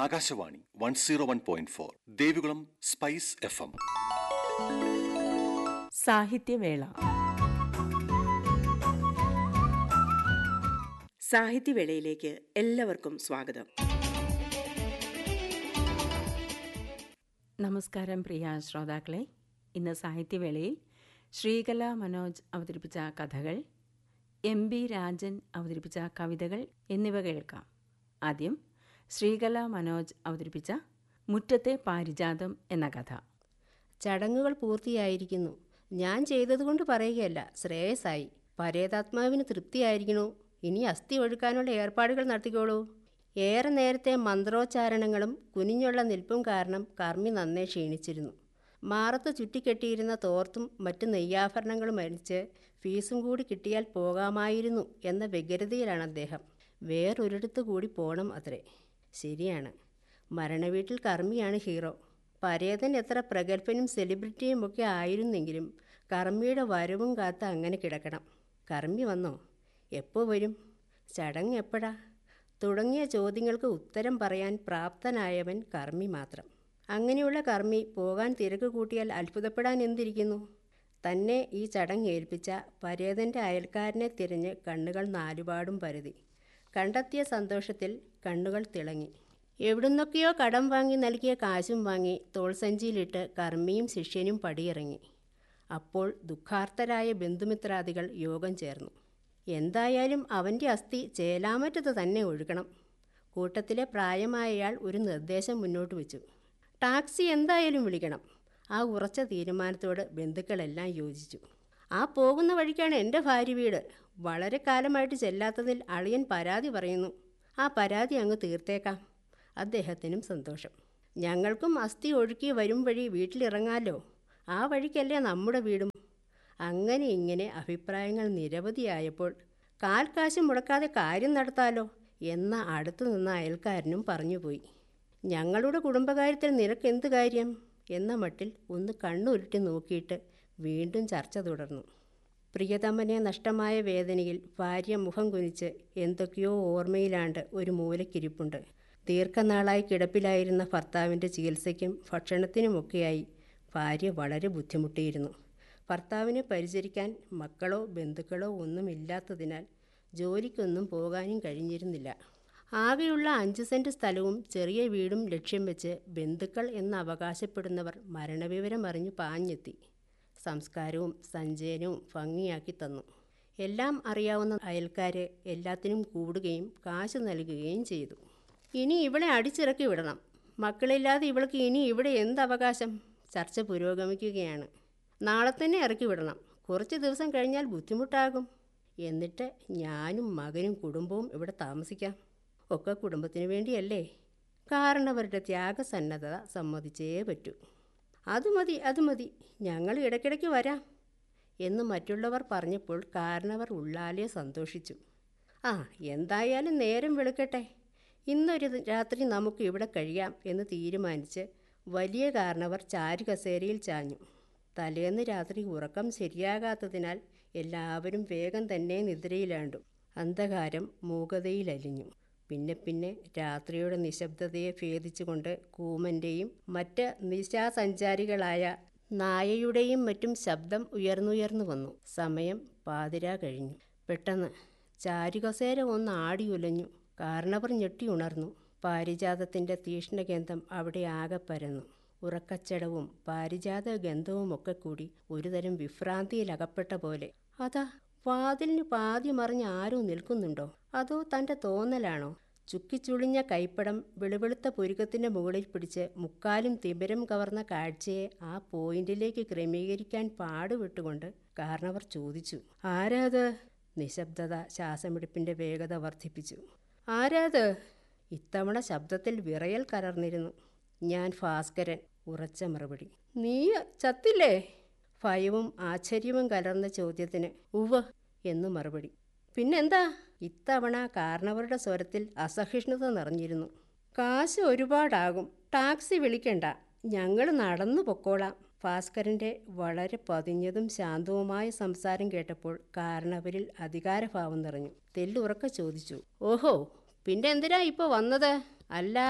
Akashvani one zero one point four Devikulam spice F M Sahityavela സാഹിത്യവേളയിലേക്ക് എല്ലാവർക്കും സ്വാഗതം നമസ്കാരം പ്രിയ ശ്രോതാക്കളെ ഇന്ന് സാഹിത്യവേളയിൽ ശ്രീകല മനോജ് അവതരിപ്പിച്ച കഥകൾ എം ബി രാജൻ അവതരിപ്പിച്ച കവിതകൾ എന്നിവ കേൾക്കാം ആദ്യം ശ്രീകല മനോജ് അവതരിപ്പിച്ച മുറ്റത്തെ പാരിജാതം എന്ന കഥ ചടങ്ങുകൾ പൂർത്തിയായിരിക്കുന്നു ഞാൻ ചെയ്തതുകൊണ്ട് പറയുകയല്ല ശ്രേയസായി പരേതാത്മാവിന് തൃപ്തിയായിരിക്കണു ഇനി അസ്ഥി ഒഴുക്കാനുള്ള ഏർപ്പാടുകൾ നടത്തിക്കോളൂ ഏറെ നേരത്തെ മന്ത്രോച്ചാരണങ്ങളും കുനിഞ്ഞുള്ള നിൽപ്പും കാരണം കർമ്മി നന്നേ ക്ഷീണിച്ചിരുന്നു മാറത്ത് ചുറ്റിക്കെട്ടിയിരുന്ന തോർത്തും മറ്റു നെയ്യാഭരണങ്ങളും അരിച്ച് ഫീസും കൂടി കിട്ടിയാൽ പോകാമായിരുന്നു എന്ന വ്യഗ്രതയിലാണ് അദ്ദേഹം വേറൊരിടത്ത് കൂടി പോണം അത്രേ ശരിയാണ് മരണവീട്ടിൽ കർമ്മിയാണ് ഹീറോ പരേതൻ എത്ര പ്രഗത്ഭനും സെലിബ്രിറ്റിയും ഒക്കെ ആയിരുന്നെങ്കിലും കർമ്മിയുടെ വരവും കാത്ത് അങ്ങനെ കിടക്കണം കർമ്മി വന്നോ എപ്പോൾ വരും ചടങ്ങ് എപ്പോഴാ തുടങ്ങിയ ചോദ്യങ്ങൾക്ക് ഉത്തരം പറയാൻ പ്രാപ്തനായവൻ കർമ്മി മാത്രം അങ്ങനെയുള്ള കർമ്മി പോകാൻ തിരക്ക് കൂട്ടിയാൽ അത്ഭുതപ്പെടാൻ എന്തിരിക്കുന്നു തന്നെ ഈ ചടങ്ങ് ഏൽപ്പിച്ച പരേതൻ്റെ അയൽക്കാരനെ തിരഞ്ഞ് കണ്ണുകൾ നാലുപാടും പരതി കണ്ടെത്തിയ സന്തോഷത്തിൽ കണ്ണുകൾ തിളങ്ങി എവിടുന്നൊക്കെയോ കടം വാങ്ങി നൽകിയ കാശും വാങ്ങി തോൾസഞ്ചിയിലിട്ട് കർമ്മിയും ശിഷ്യനും പടിയിറങ്ങി അപ്പോൾ ദുഃഖാർത്തരായ ബന്ധുമിത്രാദികൾ യോഗം ചേർന്നു എന്തായാലും അവൻ്റെ അസ്ഥി ചേലാമറ്റത്ത് തന്നെ ഒഴുകണം കൂട്ടത്തിലെ പ്രായമായയാൾ ഒരു നിർദ്ദേശം മുന്നോട്ട് വെച്ചു ടാക്സി എന്തായാലും വിളിക്കണം ആ ഉറച്ച തീരുമാനത്തോട് ബന്ധുക്കളെല്ലാം യോജിച്ചു ആ പോകുന്ന വഴിക്കാണ് എൻ്റെ ഭാര്യ വീട് വളരെ കാലമായിട്ട് ചെല്ലാത്തതിൽ അളിയൻ പരാതി പറയുന്നു ആ പരാതി അങ്ങ് തീർത്തേക്കാം അദ്ദേഹത്തിനും സന്തോഷം ഞങ്ങൾക്കും അസ്ഥി ഒഴുക്കി വരും വഴി വീട്ടിലിറങ്ങാലോ ആ വഴിക്കല്ലേ നമ്മുടെ വീടും അങ്ങനെ ഇങ്ങനെ അഭിപ്രായങ്ങൾ നിരവധിയായപ്പോൾ കാൽ കാശ് മുടക്കാതെ കാര്യം നടത്താലോ എന്ന അടുത്തു നിന്ന അയൽക്കാരനും പറഞ്ഞുപോയി ഞങ്ങളുടെ കുടുംബകാര്യത്തിൽ നിനക്ക് എന്ത് കാര്യം എന്ന മട്ടിൽ ഒന്ന് കണ്ണുരുട്ടി നോക്കിയിട്ട് വീണ്ടും ചർച്ച തുടർന്നു പ്രിയതമനെ നഷ്ടമായ വേദനയിൽ ഭാര്യ മുഖം കുനിച്ച് എന്തൊക്കെയോ ഓർമ്മയിലാണ്ട് ഒരു മൂലക്കിരിപ്പുണ്ട് ദീർഘനാളായി കിടപ്പിലായിരുന്ന ഭർത്താവിൻ്റെ ചികിത്സയ്ക്കും ഭക്ഷണത്തിനുമൊക്കെയായി ഭാര്യ വളരെ ബുദ്ധിമുട്ടിയിരുന്നു ഭർത്താവിനെ പരിചരിക്കാൻ മക്കളോ ബന്ധുക്കളോ ഒന്നുമില്ലാത്തതിനാൽ ജോലിക്കൊന്നും പോകാനും കഴിഞ്ഞിരുന്നില്ല ആകെയുള്ള അഞ്ച് സെൻറ്റ് സ്ഥലവും ചെറിയ വീടും ലക്ഷ്യം വെച്ച് ബന്ധുക്കൾ എന്ന് അവകാശപ്പെടുന്നവർ മരണവിവരം അറിഞ്ഞു പാഞ്ഞെത്തി സംസ്കാരവും സഞ്ചയനവും ഭംഗിയാക്കി തന്നു എല്ലാം അറിയാവുന്ന അയൽക്കാരെ എല്ലാത്തിനും കൂടുകയും കാശ് നൽകുകയും ചെയ്തു ഇനി ഇവളെ അടിച്ചിറക്കി വിടണം മക്കളില്ലാതെ ഇവൾക്ക് ഇനി ഇവിടെ എന്ത് അവകാശം ചർച്ച പുരോഗമിക്കുകയാണ് നാളെ തന്നെ ഇറക്കി വിടണം കുറച്ച് ദിവസം കഴിഞ്ഞാൽ ബുദ്ധിമുട്ടാകും എന്നിട്ട് ഞാനും മകനും കുടുംബവും ഇവിടെ താമസിക്കാം ഒക്കെ കുടുംബത്തിന് വേണ്ടിയല്ലേ കാരണവരുടെ ത്യാഗസന്നദ്ധത സമ്മതിച്ചേ പറ്റൂ അത് മതി അത് മതി ഞങ്ങൾ ഇടയ്ക്കിടയ്ക്ക് വരാം എന്ന് മറ്റുള്ളവർ പറഞ്ഞപ്പോൾ കാരണവർ ഉള്ളാലെ സന്തോഷിച്ചു ആ എന്തായാലും നേരം വെളുക്കട്ടെ ഇന്നൊരു രാത്രി നമുക്ക് ഇവിടെ കഴിയാം എന്ന് തീരുമാനിച്ച് വലിയ കാരണവർ ചാരുകസേരയിൽ ചാഞ്ഞു തലേന്ന് രാത്രി ഉറക്കം ശരിയാകാത്തതിനാൽ എല്ലാവരും വേഗം തന്നെ നിദ്രയിലാണ്ടു അന്ധകാരം മൂകതയിലലിഞ്ഞു പിന്നെ പിന്നെ രാത്രിയുടെ നിശബ്ദതയെ ഭേദിച്ചുകൊണ്ട് കൂമൻ്റെയും മറ്റ് നിശാസഞ്ചാരികളായ നായയുടെയും മറ്റും ശബ്ദം ഉയർന്നുയർന്നു വന്നു സമയം പാതിര കഴിഞ്ഞു പെട്ടെന്ന് ചാരുകസേര ഒന്ന് ആടിയുലഞ്ഞു കാരണവർ ഞെട്ടി ഉണർന്നു പാരിജാതത്തിൻ്റെ തീക്ഷ്ണഗന്ധം അവിടെ ആകെ പരന്നു ഉറക്കച്ചടവും പാരിജാത ഗന്ധവുമൊക്കെ കൂടി ഒരുതരം വിഭ്രാന്തിയിലകപ്പെട്ട പോലെ അതാ വാതിലിന് പാതി മറിഞ്ഞ് ആരോ നിൽക്കുന്നുണ്ടോ അതോ തൻ്റെ തോന്നലാണോ ചുക്കിച്ചുളിഞ്ഞ കൈപ്പടം വെളുവെളുത്ത പുരുക്കത്തിൻ്റെ മുകളിൽ പിടിച്ച് മുക്കാലും തിമിരം കവർന്ന കാഴ്ചയെ ആ പോയിന്റിലേക്ക് ക്രമീകരിക്കാൻ പാടുവിട്ടുകൊണ്ട് കാരണവർ ചോദിച്ചു ആരാത് നിശബ്ദത ശ്വാസമെടുപ്പിൻ്റെ വേഗത വർദ്ധിപ്പിച്ചു ആരാത് ഇത്തവണ ശബ്ദത്തിൽ വിറയൽ കലർന്നിരുന്നു ഞാൻ ഭാസ്കരൻ ഉറച്ച മറുപടി നീ ചത്തില്ലേ ഭയവും ആശ്ചര്യവും കലർന്ന ചോദ്യത്തിന് ഉവ്വ് എന്നു മറുപടി പിന്നെന്താ ഇത്തവണ കാരണവരുടെ സ്വരത്തിൽ അസഹിഷ്ണുത നിറഞ്ഞിരുന്നു കാശ് ഒരുപാടാകും ടാക്സി വിളിക്കണ്ട ഞങ്ങൾ നടന്നു പൊക്കോളാം ഭാസ്കരൻ്റെ വളരെ പതിഞ്ഞതും ശാന്തവുമായ സംസാരം കേട്ടപ്പോൾ കാരണവരിൽ അധികാരഭാവം നിറഞ്ഞു തെല്ലുറക്ക ചോദിച്ചു ഓഹോ പിന്നെ എന്തിനാ ഇപ്പോൾ വന്നത് അല്ല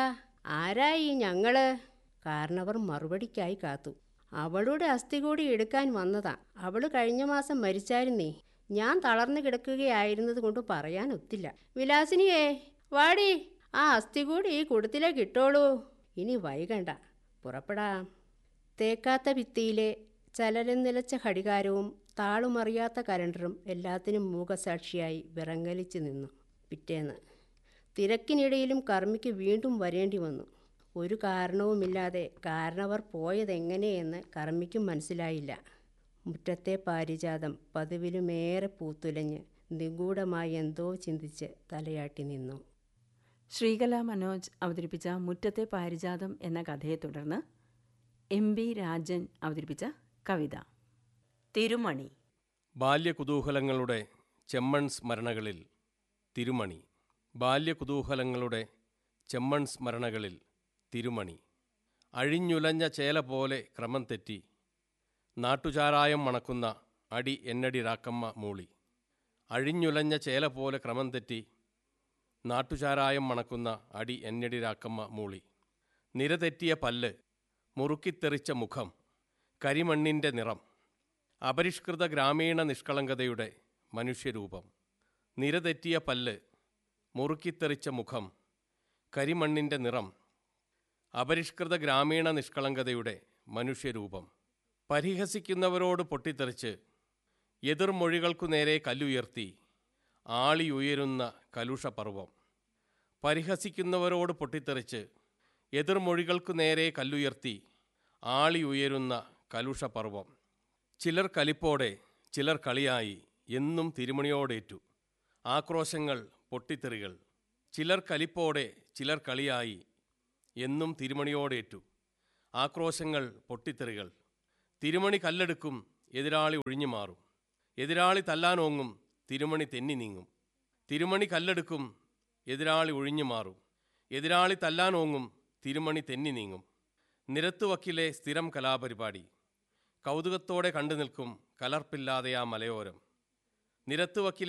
ആരായി ഞങ്ങള് കാരണവർ മറുപടിക്കായി കാത്തു അവളുടെ അസ്ഥി കൂടി എടുക്കാൻ വന്നതാ അവള് കഴിഞ്ഞ മാസം മരിച്ചായിരുന്നേ ഞാൻ തളർന്നു കിടക്കുകയായിരുന്നത് കൊണ്ട് പറയാൻ ഒത്തില്ല വിലാസിനിയേ വാടി ആ അസ്ഥി കൂടി ഈ കുടത്തിലേക്ക് ഇട്ടോളൂ ഇനി വൈകണ്ട പുറപ്പെടാം തേക്കാത്ത ഭിത്തിയിലെ ചലനം നിലച്ച ഘടികാരവും താളുമറിയാത്ത കലണ്ടറും എല്ലാത്തിനും മൂകസാക്ഷിയായി വിറങ്ങലിച്ചു നിന്നു പിറ്റേന്ന് തിരക്കിനിടയിലും കർമ്മിക്ക് വീണ്ടും വരേണ്ടി വന്നു ഒരു കാരണവുമില്ലാതെ കാരണവർ പോയതെങ്ങനെയെന്ന് കർമ്മിക്കും മനസ്സിലായില്ല മുറ്റത്തെ പാരിജാതം പതിവിലുമേറെ പൂത്തുലഞ്ഞ് നിഗൂഢമായി എന്തോ ചിന്തിച്ച് തലയാട്ടി നിന്നു ശ്രീകല മനോജ് അവതരിപ്പിച്ച മുറ്റത്തെ പാരിജാതം എന്ന കഥയെ തുടർന്ന് എം ബി രാജൻ അവതരിപ്പിച്ച കവിത തിരുമണി ബാല്യകുതൂഹലങ്ങളുടെ ചെമ്മൺ സ്മരണകളിൽ തിരുമണി ബാല്യകുതൂഹലങ്ങളുടെ ചെമ്മൺ സ്മരണകളിൽ തിരുമണി അഴിഞ്ഞുലഞ്ഞ ചേല പോലെ ക്രമം തെറ്റി നാട്ടുചാരായം മണക്കുന്ന അടി എന്നടി രാക്കമ്മ മൂളി അഴിഞ്ഞുലഞ്ഞ ചേല പോലെ ക്രമം തെറ്റി നാട്ടുചാരായം മണക്കുന്ന അടി എന്നടി രാക്കമ്മ മൂളി നിരതെറ്റിയ പല്ല് മുറുക്കിത്തെറിച്ച മുഖം കരിമണ്ണിൻ്റെ നിറം അപരിഷ്കൃത ഗ്രാമീണ നിഷ്കളങ്കതയുടെ മനുഷ്യരൂപം നിരതെറ്റിയ പല്ല് മുറുക്കിത്തെറിച്ച മുഖം കരിമണ്ണിൻ്റെ നിറം അപരിഷ്കൃത ഗ്രാമീണ നിഷ്കളങ്കതയുടെ മനുഷ്യരൂപം പരിഹസിക്കുന്നവരോട് പൊട്ടിത്തെറിച്ച് എതിർമൊഴികൾക്കു നേരെ കല്ലുയർത്തി ആളിയുയരുന്ന കലുഷപർവം പരിഹസിക്കുന്നവരോട് പൊട്ടിത്തെറിച്ച് എതിർമൊഴികൾക്കു നേരെ കല്ലുയർത്തി ആളിയുയരുന്ന കലുഷപർവം ചിലർ കലിപ്പോടെ ചിലർ കളിയായി എന്നും തിരുമണിയോടേറ്റു ആക്രോശങ്ങൾ പൊട്ടിത്തെറികൾ ചിലർ കലിപ്പോടെ ചിലർ കളിയായി എന്നും തിരുമണിയോടേറ്റു ആക്രോശങ്ങൾ പൊട്ടിത്തെറികൾ തിരുമണി കല്ലെടുക്കും എതിരാളി ഒഴിഞ്ഞു മാറും എതിരാളി തല്ലാനോങ്ങും തിരുമണി തെന്നി നീങ്ങും തിരുമണി കല്ലെടുക്കും എതിരാളി ഒഴിഞ്ഞു മാറും എതിരാളി തല്ലാനോങ്ങും തിരുമണി തെന്നി നീങ്ങും നിരത്തുവക്കിലെ സ്ഥിരം കലാപരിപാടി കൗതുകത്തോടെ കണ്ടു നിൽക്കും കലർപ്പില്ലാതെ ആ മലയോരം നിരത്തുവക്കിലെ